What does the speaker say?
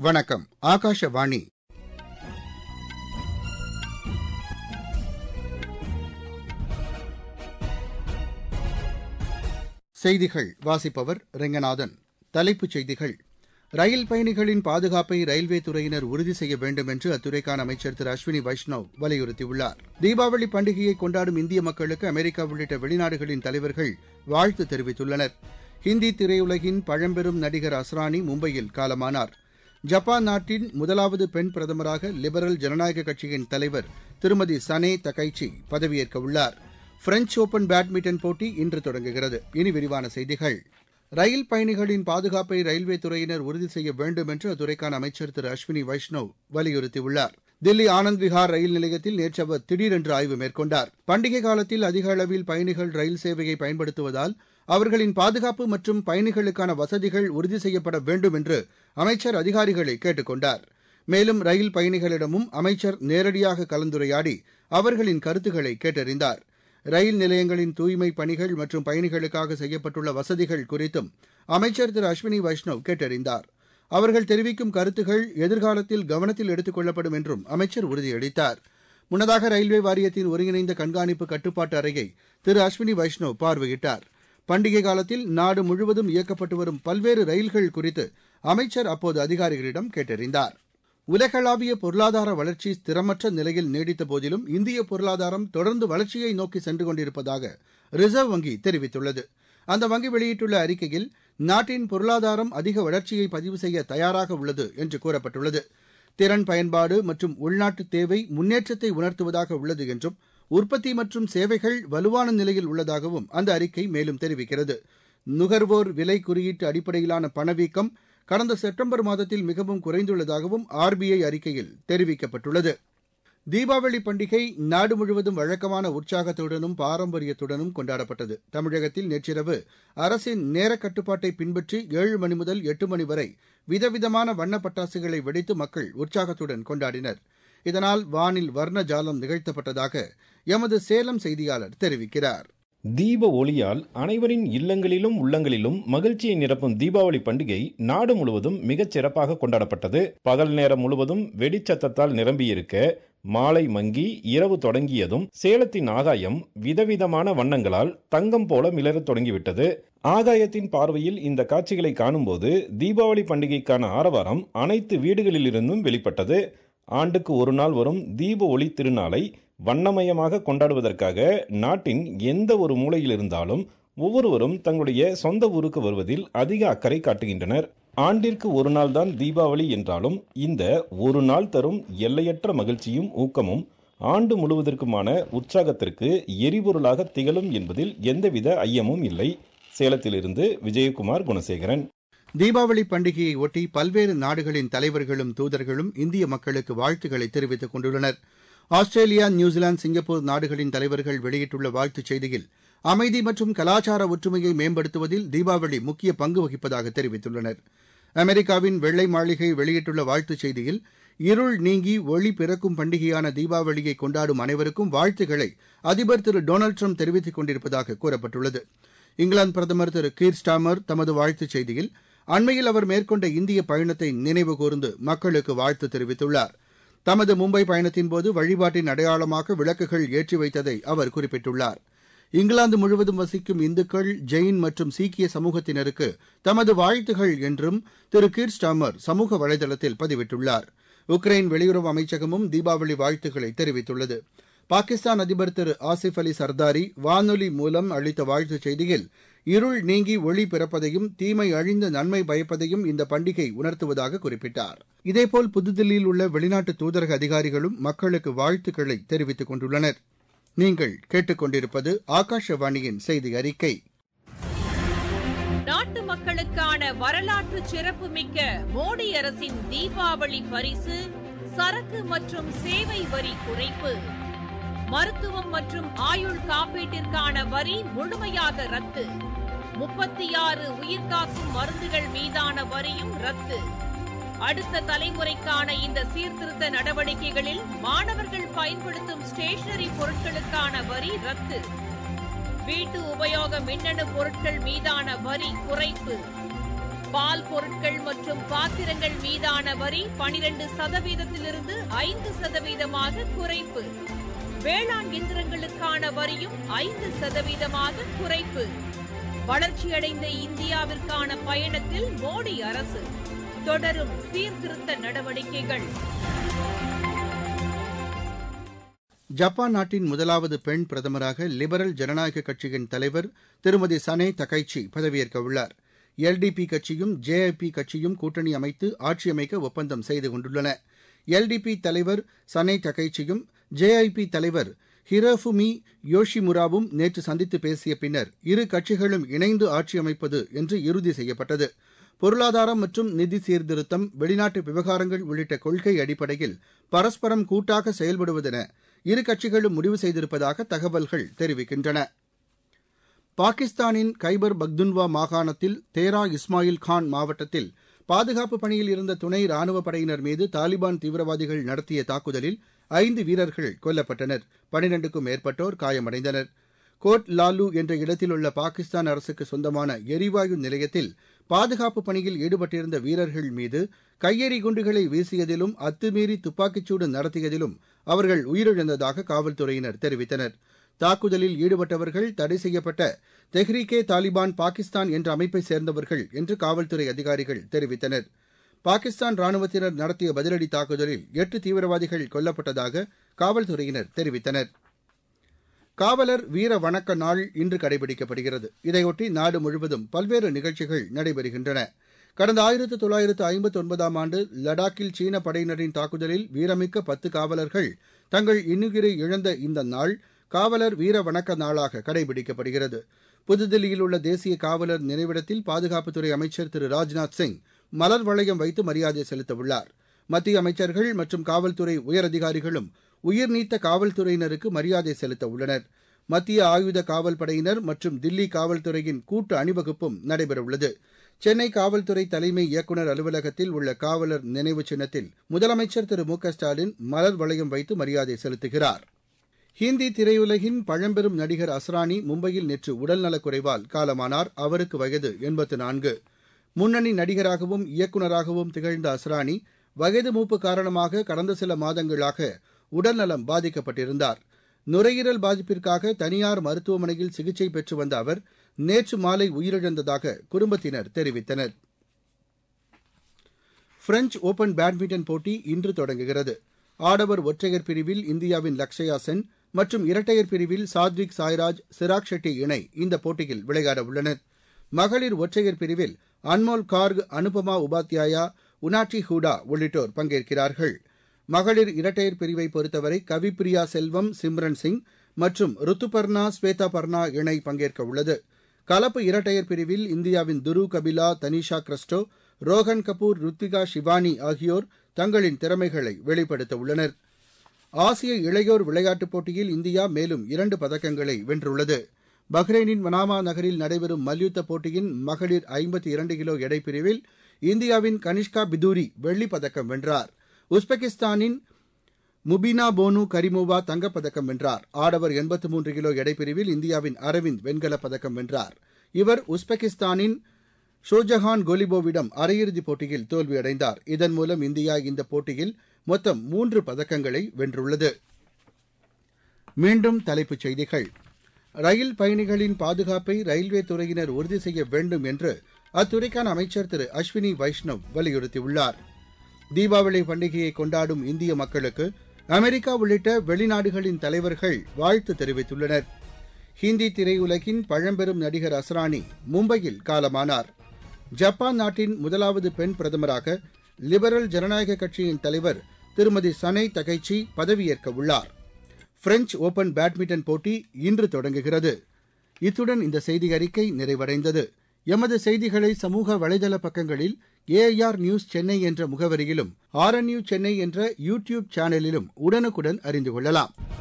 வணக்கம் ஆகாஷவாணி செய்திகள் வாசிப்பவர் ரெங்கநாதன் தலைப்புச் செய்திகள் ரயில் பயணிகளின் பாதுகாப்பை ரயில்வே துறையினர் உறுதி செய்ய வேண்டும் என்று அத்துறைக்கான அமைச்சர் திரு அஸ்வினி வைஷ்ணவ் வலியுறுத்தியுள்ளார் தீபாவளி பண்டிகையை கொண்டாடும் இந்திய மக்களுக்கு அமெரிக்கா உள்ளிட்ட வெளிநாடுகளின் தலைவர்கள் வாழ்த்து தெரிவித்துள்ளனர் ஹிந்தி திரையுலகின் பழம்பெரும் நடிகர் அஸ்ரானி மும்பையில் காலமானார் ஜப்பான் நாட்டின் முதலாவது பெண் பிரதமராக லிபரல் ஜனநாயக கட்சியின் தலைவர் திருமதி சனே தகைச்சி பதவியேற்க உள்ளார் பிரெஞ்ச் ஓபன் பேட்மிண்டன் போட்டி இன்று தொடங்குகிறது இனி விரிவான செய்திகள் ரயில் பயணிகளின் பாதுகாப்பை ரயில்வே துறையினர் உறுதி செய்ய வேண்டும் என்று அத்துறைக்கான அமைச்சர் திரு அஸ்வினி வைஷ்ணவ் வலியுறுத்தியுள்ளார் தில்லி ஆனந்த் விஹார் ரயில் நிலையத்தில் நேற்று அவர் திடீரென்று ஆய்வு மேற்கொண்டார் பண்டிகை காலத்தில் அதிக அளவில் பயணிகள் ரயில் சேவையை பயன்படுத்துவதால் அவர்களின் பாதுகாப்பு மற்றும் பயணிகளுக்கான வசதிகள் உறுதி செய்யப்பட வேண்டும் என்று அமைச்சர் அதிகாரிகளை கேட்டுக் கொண்டார் மேலும் ரயில் பயணிகளிடமும் அமைச்சர் நேரடியாக கலந்துரையாடி அவர்களின் கருத்துக்களை கேட்டறிந்தார் ரயில் நிலையங்களின் தூய்மை பணிகள் மற்றும் பயணிகளுக்காக செய்யப்பட்டுள்ள வசதிகள் குறித்தும் அமைச்சர் திரு அஸ்வினி வைஷ்ணவ் கேட்டறிந்தார் அவர்கள் தெரிவிக்கும் கருத்துகள் எதிர்காலத்தில் கவனத்தில் எடுத்துக் கொள்ளப்படும் என்றும் அமைச்சர் உறுதியளித்தார் முன்னதாக ரயில்வே வாரியத்தின் ஒருங்கிணைந்த கண்காணிப்பு கட்டுப்பாட்டு அறையை திரு அஸ்வினி வைஷ்ணவ் பார்வையிட்டார் பண்டிகை காலத்தில் நாடு முழுவதும் இயக்கப்பட்டு வரும் பல்வேறு ரயில்கள் குறித்து அமைச்சர் அப்போது அதிகாரிகளிடம் கேட்டறிந்தார் உலகளாவிய பொருளாதார வளர்ச்சி ஸ்திரமற்ற நிலையில் நீடித்த போதிலும் இந்திய பொருளாதாரம் தொடர்ந்து வளர்ச்சியை நோக்கி சென்று கொண்டிருப்பதாக ரிசர்வ் வங்கி தெரிவித்துள்ளது அந்த வங்கி வெளியிட்டுள்ள அறிக்கையில் நாட்டின் பொருளாதாரம் அதிக வளர்ச்சியை பதிவு செய்ய தயாராக உள்ளது என்று கூறப்பட்டுள்ளது திறன் பயன்பாடு மற்றும் உள்நாட்டு தேவை முன்னேற்றத்தை உணர்த்துவதாக உள்ளது என்றும் உற்பத்தி மற்றும் சேவைகள் வலுவான நிலையில் உள்ளதாகவும் அந்த அறிக்கை மேலும் தெரிவிக்கிறது நுகர்வோர் விலை குறியீட்டு அடிப்படையிலான பணவீக்கம் கடந்த செப்டம்பர் மாதத்தில் மிகவும் குறைந்துள்ளதாகவும் ஆர்பிஐ அறிக்கையில் தெரிவிக்கப்பட்டுள்ளது தீபாவளி பண்டிகை நாடு முழுவதும் வழக்கமான உற்சாகத்துடனும் பாரம்பரியத்துடனும் கொண்டாடப்பட்டது தமிழகத்தில் நேற்றிரவு அரசின் நேர கட்டுப்பாட்டை பின்பற்றி ஏழு மணி முதல் எட்டு மணி வரை விதவிதமான வண்ண பட்டாசுகளை வெடித்து மக்கள் உற்சாகத்துடன் கொண்டாடினர் இதனால் வானில் வர்ண ஜாலம் நிகழ்த்தப்பட்டதாக எமது சேலம் செய்தியாளர் தெரிவிக்கிறார் தீப ஒளியால் அனைவரின் இல்லங்களிலும் உள்ளங்களிலும் மகிழ்ச்சியை நிரப்பும் தீபாவளி பண்டிகை நாடு முழுவதும் மிகச் சிறப்பாக கொண்டாடப்பட்டது பகல் நேரம் முழுவதும் வெடிச்சத்தத்தால் நிரம்பியிருக்க மாலை மங்கி இரவு தொடங்கியதும் சேலத்தின் ஆகாயம் விதவிதமான வண்ணங்களால் தங்கம் போல மிளறத் தொடங்கிவிட்டது ஆகாயத்தின் பார்வையில் இந்த காட்சிகளை காணும்போது தீபாவளி பண்டிகைக்கான ஆரவாரம் அனைத்து வீடுகளிலிருந்தும் வெளிப்பட்டது ஆண்டுக்கு ஒரு நாள் வரும் தீப ஒளி திருநாளை வண்ணமயமாக கொண்டாடுவதற்காக நாட்டின் எந்த ஒரு மூலையில் இருந்தாலும் ஒவ்வொருவரும் தங்களுடைய சொந்த ஊருக்கு வருவதில் அதிக அக்கறை காட்டுகின்றனர் ஆண்டிற்கு ஒரு நாள் தான் தீபாவளி என்றாலும் இந்த ஒரு நாள் தரும் எல்லையற்ற மகிழ்ச்சியும் ஊக்கமும் ஆண்டு முழுவதற்குமான உற்சாகத்திற்கு எரிபொருளாக திகழும் என்பதில் எந்தவித ஐயமும் இல்லை சேலத்திலிருந்து விஜயகுமார் குணசேகரன் தீபாவளி பண்டிகையை ஒட்டி பல்வேறு நாடுகளின் தலைவர்களும் தூதர்களும் இந்திய மக்களுக்கு வாழ்த்துக்களை தெரிவித்துக் கொண்டுள்ளனர் ஆஸ்திரேலியா நியூசிலாந்து சிங்கப்பூர் நாடுகளின் தலைவர்கள் வெளியிட்டுள்ள வாழ்த்துச் செய்தியில் அமைதி மற்றும் கலாச்சார ஒற்றுமையை மேம்படுத்துவதில் தீபாவளி முக்கிய பங்கு வகிப்பதாக தெரிவித்துள்ளனர் அமெரிக்காவின் வெள்ளை மாளிகை வெளியிட்டுள்ள வாழ்த்துச் செய்தியில் இருள் நீங்கி ஒளி பிறக்கும் பண்டிகையான தீபாவளியை கொண்டாடும் அனைவருக்கும் வாழ்த்துக்களை அதிபர் திரு டொனால்டு ட்ரம்ப் தெரிவித்துக் கொண்டிருப்பதாக கூறப்பட்டுள்ளது இங்கிலாந்து பிரதமர் திரு கீர் ஸ்டாமர் தமது வாழ்த்துச் செய்தியில் அண்மையில் அவர் மேற்கொண்ட இந்திய பயணத்தை நினைவு கூர்ந்து மக்களுக்கு வாழ்த்து தெரிவித்துள்ளார் தமது மும்பை பயணத்தின்போது வழிபாட்டின் அடையாளமாக விளக்குகள் ஏற்றி வைத்ததை அவர் குறிப்பிட்டுள்ளார் இங்கிலாந்து முழுவதும் வசிக்கும் இந்துக்கள் ஜெயின் மற்றும் சீக்கிய சமூகத்தினருக்கு தமது வாழ்த்துகள் என்றும் திரு கீர் ஸ்டாமர் சமூக வலைதளத்தில் பதிவிட்டுள்ளார் உக்ரைன் வெளியுறவு அமைச்சகமும் தீபாவளி வாழ்த்துக்களை தெரிவித்துள்ளது பாகிஸ்தான் அதிபர் திரு ஆசிப் அலி சர்தாரி வானொலி மூலம் அளித்த வாழ்த்துச் செய்தியில் இருள் நீங்கி ஒளி பிறப்பதையும் தீமை அழிந்து நன்மை பயப்பதையும் இந்த பண்டிகை உணர்த்துவதாக குறிப்பிட்டார் இதேபோல் புதுதில்லியில் உள்ள வெளிநாட்டு தூதரக அதிகாரிகளும் மக்களுக்கு வாழ்த்துக்களை தெரிவித்துக் கொண்டுள்ளனர் நீங்கள் கேட்டுக்கொண்டிருப்பது ஆகாஷவாணியின் செய்தி அறிக்கை நாட்டு மக்களுக்கான வரலாற்று சிறப்புமிக்க மோடி அரசின் தீபாவளி பரிசு சரக்கு மற்றும் சேவை வரி குறைப்பு மருத்துவம் மற்றும் ஆயுள் காப்பீட்டிற்கான வரி முழுமையாக ரத்து முப்பத்தி ஆறு உயிர்காக்கும் மருந்துகள் மீதான வரியும் ரத்து அடுத்த தலைமுறைக்கான இந்த சீர்திருத்த நடவடிக்கைகளில் மாணவர்கள் பயன்படுத்தும் ஸ்டேஷனரி பொருட்களுக்கான வரி ரத்து வீட்டு உபயோக மின்னணு பொருட்கள் மீதான வரி குறைப்பு பால் பொருட்கள் மற்றும் பாத்திரங்கள் மீதான வரி பனிரெண்டு சதவீதத்திலிருந்து ஐந்து சதவீதமாக குறைப்பு வேளாண் இயந்திரங்களுக்கான வரியும் ஐந்து சதவீதமாக குறைப்பு வளர்ச்சியடைந்த இந்தியாவிற்கான பயணத்தில் மோடி அரசு தொடரும் சீர்திருத்த நடவடிக்கைகள் ஜப்பான் நாட்டின் முதலாவது பெண் பிரதமராக லிபரல் ஜனநாயக கட்சியின் தலைவர் திருமதி சனே தகைச்சி பதவியேற்க உள்ளார் எல்டிபி கட்சியும் ஜேஐபி கட்சியும் கூட்டணி அமைத்து ஆட்சியமைக்க ஒப்பந்தம் செய்து கொண்டுள்ளன எல்டிபி தலைவர் சனே தகைச்சியும் ஜேஐபி தலைவர் ஹிரோஃபுமி யோஷிமுராவும் நேற்று சந்தித்து பேசிய பின்னர் இரு கட்சிகளும் இணைந்து ஆட்சியமைப்பது என்று இறுதி செய்யப்பட்டது பொருளாதாரம் மற்றும் நிதி சீர்திருத்தம் வெளிநாட்டு விவகாரங்கள் உள்ளிட்ட கொள்கை அடிப்படையில் பரஸ்பரம் கூட்டாக செயல்படுவதென இரு கட்சிகளும் முடிவு செய்திருப்பதாக தகவல்கள் தெரிவிக்கின்றன பாகிஸ்தானின் கைபர் பக்துன்வா மாகாணத்தில் தேரா இஸ்மாயில் கான் மாவட்டத்தில் பாதுகாப்பு பணியில் இருந்த துணை ராணுவ படையினர் மீது தாலிபான் தீவிரவாதிகள் நடத்திய தாக்குதலில் ஐந்து வீரர்கள் கொல்லப்பட்டனர் பனிரெண்டுக்கும் மேற்பட்டோர் காயமடைந்தனர் கோட் லாலு என்ற இடத்தில் உள்ள பாகிஸ்தான் அரசுக்கு சொந்தமான எரிவாயு நிலையத்தில் பாதுகாப்பு பணியில் ஈடுபட்டிருந்த வீரர்கள் மீது கையெறி குண்டுகளை வீசியதிலும் அத்துமீறி துப்பாக்கிச்சூடு நடத்தியதிலும் அவர்கள் உயிரிழந்ததாக காவல்துறையினர் தெரிவித்தனர் தாக்குதலில் ஈடுபட்டவர்கள் தடை செய்யப்பட்ட தெஹ்ரிகே தாலிபான் பாகிஸ்தான் என்ற அமைப்பை சேர்ந்தவர்கள் என்று காவல்துறை அதிகாரிகள் தெரிவித்தனர் பாகிஸ்தான் ராணுவத்தினர் நடத்திய பதிலடி தாக்குதலில் எட்டு தீவிரவாதிகள் கொல்லப்பட்டதாக காவல்துறையினர் தெரிவித்தனர் காவலர் வீர வணக்க நாள் இன்று கடைபிடிக்கப்படுகிறது இதையொட்டி நாடு முழுவதும் பல்வேறு நிகழ்ச்சிகள் நடைபெறுகின்றன கடந்த ஆயிரத்து தொள்ளாயிரத்து ஐம்பத்தி ஒன்பதாம் ஆண்டு லடாக்கில் சீன படையினரின் தாக்குதலில் வீரமிக்க பத்து காவலர்கள் தங்கள் இன்னுயிரை இழந்த இந்த நாள் காவலர் வீர வணக்க நாளாக கடைபிடிக்கப்படுகிறது புதுதில்லியில் உள்ள தேசிய காவலர் நினைவிடத்தில் பாதுகாப்புத்துறை அமைச்சர் திரு ராஜ்நாத் சிங் மலர் வளையம் வைத்து மரியாதை செலுத்தவுள்ளார் மத்திய அமைச்சர்கள் மற்றும் காவல்துறை உயரதிகாரிகளும் உயிர்நீத்த காவல்துறையினருக்கு மரியாதை செலுத்த உள்ளனர் மத்திய ஆயுத காவல் படையினர் மற்றும் தில்லி காவல்துறையின் கூட்டு அணிவகுப்பும் நடைபெறவுள்ளது சென்னை காவல்துறை தலைமை இயக்குநர் அலுவலகத்தில் உள்ள காவலர் நினைவு சின்னத்தில் முதலமைச்சர் திரு மு க ஸ்டாலின் மலர் வளையம் வைத்து மரியாதை செலுத்துகிறார் ஹிந்தி திரையுலகின் பழம்பெரும் நடிகர் அஸ்ரானி மும்பையில் நேற்று உடல்நலக்குறைவால் காலமானார் அவருக்கு வயது எண்பத்து நான்கு முன்னணி நடிகராகவும் இயக்குநராகவும் திகழ்ந்த அஸ்ரானி வயது மூப்பு காரணமாக கடந்த சில மாதங்களாக உடல்நலம் பாதிக்கப்பட்டிருந்தார் நுரையீரல் பாதிப்பிற்காக தனியார் மருத்துவமனையில் சிகிச்சை பெற்று வந்த அவர் நேற்று மாலை உயிரிழந்ததாக குடும்பத்தினர் தெரிவித்தனர் பிரெஞ்ச் ஓபன் பேட்மிண்டன் போட்டி இன்று தொடங்குகிறது ஆடவர் ஒற்றையர் பிரிவில் இந்தியாவின் லக்ஷயா சென் மற்றும் இரட்டையர் பிரிவில் சாத்விக் சாய்ராஜ் சிராக் ஷெட்டி இணை இந்த போட்டியில் விளையாட உள்ளனர் மகளிர் ஒற்றையர் பிரிவில் அன்மோல் கார்க் அனுபமா உபாத்யாயா உனாட்டி ஹூடா உள்ளிட்டோர் பங்கேற்கிறார்கள் மகளிர் இரட்டையர் பிரிவை பொறுத்தவரை கவிப்பிரியா செல்வம் சிம்ரன் சிங் மற்றும் ருத்துபர்ணா ஸ்வேதா பர்ணா இணை பங்கேற்க உள்ளது கலப்பு இரட்டையர் பிரிவில் இந்தியாவின் துரு கபிலா தனிஷா கிறிஸ்டோ ரோஹன் கபூர் ருத்விகா ஷிவானி ஆகியோர் தங்களின் திறமைகளை வெளிப்படுத்த உள்ளனர் ஆசிய இளையோர் விளையாட்டுப் போட்டியில் இந்தியா மேலும் இரண்டு பதக்கங்களை வென்றுள்ளது பஹ்ரைனின் மனாமா நகரில் நடைபெறும் மல்யுத்த போட்டியின் மகளிர் ஐம்பத்தி இரண்டு கிலோ எடை பிரிவில் இந்தியாவின் கனிஷ்கா பிதூரி வெள்ளிப் பதக்கம் வென்றார் உஸ்பெகிஸ்தானின் முபினா போனு கரிமோவா தங்கப்பதக்கம் வென்றார் ஆடவர் எண்பத்து மூன்று கிலோ எடைப்பிரிவில் இந்தியாவின் அரவிந்த் வெண்கலப் பதக்கம் வென்றார் இவர் உஸ்பெகிஸ்தானின் ஷோஜஹான் கோலிபோவிடம் அரையிறுதிப் போட்டியில் தோல்வியடைந்தார் இதன் மூலம் இந்தியா இந்த போட்டியில் மொத்தம் மூன்று பதக்கங்களை வென்றுள்ளது மீண்டும் தலைப்புச் செய்திகள் ரயில் பயணிகளின் பாதுகாப்பை ரயில்வே துறையினர் உறுதி செய்ய வேண்டும் என்று அத்துறைக்கான அமைச்சர் திரு அஸ்வினி வைஷ்ணவ் வலியுறுத்தியுள்ளார் தீபாவளி பண்டிகையை கொண்டாடும் இந்திய மக்களுக்கு அமெரிக்கா உள்ளிட்ட வெளிநாடுகளின் தலைவர்கள் வாழ்த்து தெரிவித்துள்ளனர் ஹிந்தி திரையுலகின் பழம்பெரும் நடிகர் அஸ்ரானி மும்பையில் காலமானார் ஜப்பான் நாட்டின் முதலாவது பெண் பிரதமராக லிபரல் ஜனநாயக கட்சியின் தலைவர் திருமதி சனை தகைச்சி பதவியேற்க உள்ளார் பிரெஞ்ச் ஓபன் பேட்மிண்டன் போட்டி இன்று தொடங்குகிறது இத்துடன் இந்த செய்தி அறிக்கை நிறைவடைந்தது எமது செய்திகளை சமூக வலைதள பக்கங்களில் ஏஐஆர் நியூஸ் சென்னை என்ற முகவரியிலும் ஆர்என்யூ சென்னை என்ற யூ டியூப் சேனலிலும் உடனுக்குடன் அறிந்து கொள்ளலாம்